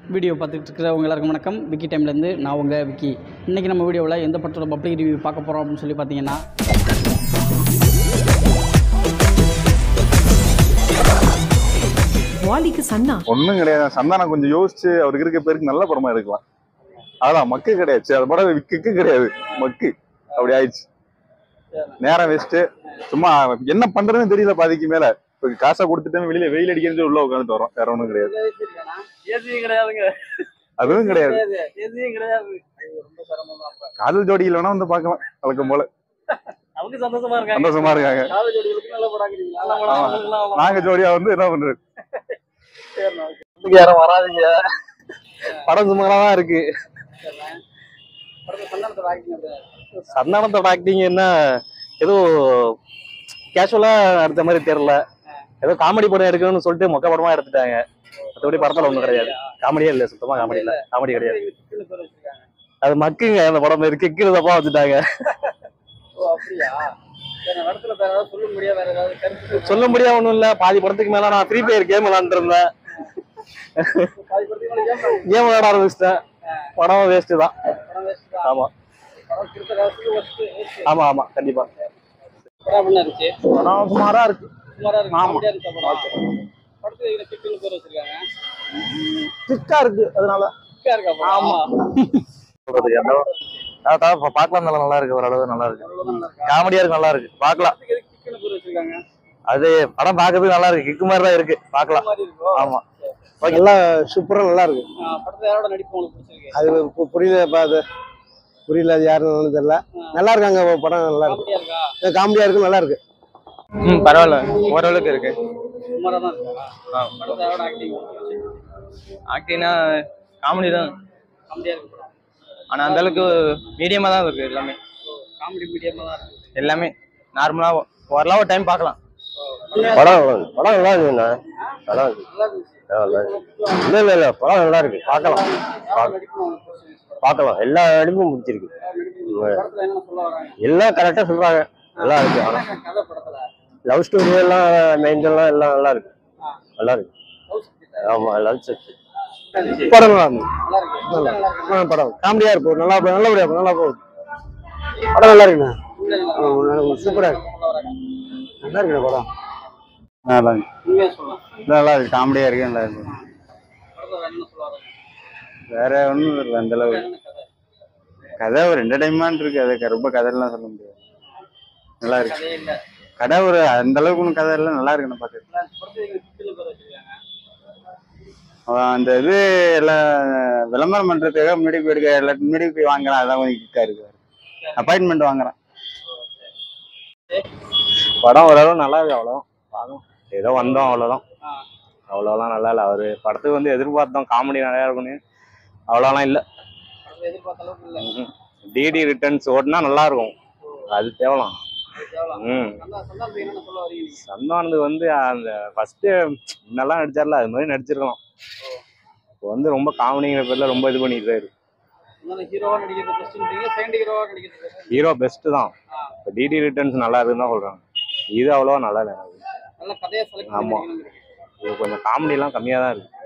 Video பார்த்துட்டு இருக்கிறவங்க எல்லாருக்கும் வணக்கம் விக்கி டைம்லேருந்து நான் உங்கள் விக்கி இன்றைக்கி நம்ம வீடியோவில் எந்த படத்தோட பப்ளிக் ரிவ்யூ பார்க்க போகிறோம் அப்படின்னு சொல்லி பார்த்தீங்கன்னா வாலிக்கு சன்னா ஒண்ணும் கிடையாது சந்தானம் கொஞ்சம் யோசிச்சு அவருக்கு இருக்க பேருக்கு நல்ல படமா எடுக்கலாம் அதான் மக்கு கிடையாது சரி, அது படம் விக்கு கிடையாது மக்கு அப்படி ஆயிடுச்சு நேரம் வேஸ்ட்டு சும்மா என்ன பண்றதுன்னு தெரியல பாதிக்கு மேல இப்ப காசை கொடுத்துட்டு வெளியில வெயில் அடிக்கிறது உள்ள உட்காந்துட்டு வரோம் வேற ஒண்ணும் கிடையாது ஏசியும் கிடையாதுங்க அதுவும் கிடையாது ஏசியும் கிடையாது ரொம்ப சிரமம் தான் காதல் ஜோடியில் வேணா வந்து பார்க்கலாம் வழக்கம் போல அவங்க சந்தோஷமா இருக்காங்க சந்தோஷமா இருக்காங்க காதல் ஜோடிகளுக்கு நல்ல படம் நல்ல படம் ஆமா. அவங்களுக்குலாம் நாங்க ஜோடியா வந்து என்ன பண்றது யாரும் வராதீங்க படம் சுமாரா தான் இருக்கு படத்தை சந்தானத்தோட acting எப்படி? சந்தானத்தோட ஆக்டிங் என்ன ஏதோ கேஷுவலா எடுத்த மாதிரி தெரியல ஏதோ காமெடி படம் எடுக்கணும்னு சொல்லிட்டு மொக்க படமா எடுத்துட்டாங்க மற்றபடி படத்துல ஒண்ணும் கிடையாது காமெடியே இல்ல சுத்தமா காமெடி இல்ல காமெடி கிடையாது கிக்குன்னு பேர் வச்சிருக்காங்க. அது மக்குங்க அந்த படம் மாதிரி கிக்கிற தப்பா வச்சுட்டாங்க ஓ அப்படியா சரி, நான் படத்துல வேற ஏதாவது சொல்ல முடியாது வேற ஏதாவது கருத்து சொல்ல முடியாது ஒண்ணும் இல்ல பாதி படத்துக்கு மேல நான் ஃப்ரீ ஃபயர் கேம் விளாண்டு இருந்தேன் பாதி படத்துக்கு மேல ஏன் படம் கேம் விளையாட ஆரம்பிச்சிட்டேன் படம் வேஸ்ட் தான் படம் waste தான். ஆமா படம் கிறுத்த காசுக்கு waste, waste. ஆமா ஆமா கண்டிப்பா படம் அப்படின்னா இருந்துச்சு படம் சுமாரா இருக்கு சுமாரா இருக்கு ஆமா. காமெடியா இருந்துச்சா படம் படத்துல இதுல கிக்குன்னு பேர் வச்சிருக்காங்க திக்கா இருக்கு அதனால கிக்கா இருக்கா படம் ஆமா. பாக்கலாம் நல்லா நல்லா இருக்கு ஓரளவு நல்லா இருக்கு அவ்வளவுதான் நல்லா இருக்கா? காமெடியா இருக்கு நல்லா இருக்கு பாக்கலாம் படத்துக்கு எதுக்கு கிக்குன்னு பேர் வச்சிருக்காங்க அது படம் பார்க்கறதுக்கு நல்லா இருக்கு கிக்கு மாதிரி தான் இருக்கு பாக்கலாம் இந்த மாதிரி இருக்கோ ஆமா எல்லாம் சூப்பரா நல்லா இருக்கு ஆ, படத்துல யாரோட நடிப்பு உங்களுக்கு பிடிச்சிருக்கு அது பு- புரியல இப்ப அது புரியல அது யாருன்னு தெரியல நல்லா இருக்காங்க படம் நல்லா இருக்கு காமெடியா இருக்கா காமெடியா இருக்கு நல்லா இருக்கு ம் பரவாயில்ல ஓரளவுக்கு இருக்கு சுமாரா தான் இருக்கா ஆ. படத்துல யாரோட ஆக்டிங் ஆக்டிங்னா காமெடி தான் காமெடியா இருக்கு படம் ஆனா அந்த அளவுக்கு மீடியமா தான் இருக்கு எல்லாமே காமெடி மீடியமா தான் இருக்கு எல்லாமே நார்மலா ஓரளவு டைம் பார்க்கலாம் படம் படம் நல்லா இருக்குண்ணா நல்லா இருக்கு நல்லா இருந்துச்சு நல்லா இருக்கு இல்ல இல்ல இல்ல படம் நல்லா இருக்கு பார்க்கலாம் யாரோட நடிப்பு உங்களுக்கு பிடிச்சிருக்கு பார்க்கலாம் எல்லா நடிப்பும் பிடிச்சிருக்கு படத்துல என்ன சொல்ல வராங்க எல்லாம் கரெக்டா சொல்றாங்க நல்லா இருக்கு என்ன கதை படத்துல லவ் ஸ்டோரி எல்லாம் மெயின் எல்லாம் எல்லாம் நல்லா இருக்கு ஆ. நல்லா இருக்கு House கிட்ட. ஆமா லவ் சக்தி படம் நல்லா இருக்கு நல்லா இருக்கு நல்லா இருக்கு ஆ, படம் காமெடியா இருக்கும் நல்லா நல்லபடியா இருக்கும் நல்லா போகுது படம் நல்லா இருக்குண்ணா உள்ள நல்லா சூப்பரா இருக்கு சொல்ல வராங்க நல்லா இருக்குண்ணா படம் நல்லா இருக்கு உண்மையா சொல்லலாம் நல்லா இருக்கு காமெடியா இருக்கு நல்லா இருக்கு படத்துல என்ன சொல்ல வராங்க வேற ஒன்றும் இல்லை அந்த அளவு என்ன கதை கதை ஒரு என்டர்டைன்மெண்ட் இருக்கு அது ரொம்ப கதையெல்லாம் சொல்ல முடியாது நல்லா இருக்கு கதையே இல்ல கதை ஒரு அந்த அளவுக்கு ஒன்றும் கதை எல்லாம் நல்லா இருக்கு நான் பார்க்கறது படத்துல எங்க கிக்குன்னு பேர் வச்சிருக்காங்க அவன் அந்த இது எல்லாம் விளம்பரம் பண்றதுக்காக முன்னாடி போய் எடுக்க எல்லாத்துக்கும் முன்னாடி போய் வாங்குறான் அதான் கொஞ்சம் கிக்கா இருக்கு அப்பாயின்மெண்ட் வாங்குறான் படம் ஓரளவு நல்லா இருக்கு அவ்வளோ பார்க்கலாம் ஏதோ வந்தோம் அவ்வளோதான் ஆ. அவ்வளோலாம் நல்லா இல்லை அவரு படத்துக்கு வந்து எதிர்பார்த்தோம் காமெடி நிறையா இருக்குன்னு அவ்வளோலாம் இல்லை படத்துல எதிர்பார்த்த அளவுக்கு இல்ல டிடி ரிட்டர்ன்ஸ் ஓட்டினா நல்லா இருக்கும் அது தேவலாம் அது தேவலாம் ம் சந்தா சந்தானத்துக்கு என்னென்ன சொல்ல வரீங்க நீங்க சந்தானது வந்து அந்த ஃபர்ஸ்ட்டு முன்னெல்லாம் நடிச்சார்ல அது மாதிரி நடிச்சிருக்கலாம் இப்போ வந்து ரொம்ப காமெடிங்கிற பேர்ல ரொம்ப இது பண்ணிட்டு இன்னொரு ஹீரோவா நடிக்கிறது பெஸ்ட்ன்றீங்க செகண்ட் ஹீரோவா நடிக்கிறது best. ஹீரோ பெஸ்ட்டு தான் ஆ. இப்போ டிடி ரிட்டர்ன்ஸ் நல்லா இருக்குன்னு தான் சொல்கிறாங்க இது அவ்வளோவா நல்லா இல்லை எனக்கு. நல்ல கதையா செலக்ட் ஆமா. பண்ணி இது கொஞ்சம் காமெடிலாம் கம்மியாக தான் இருக்கு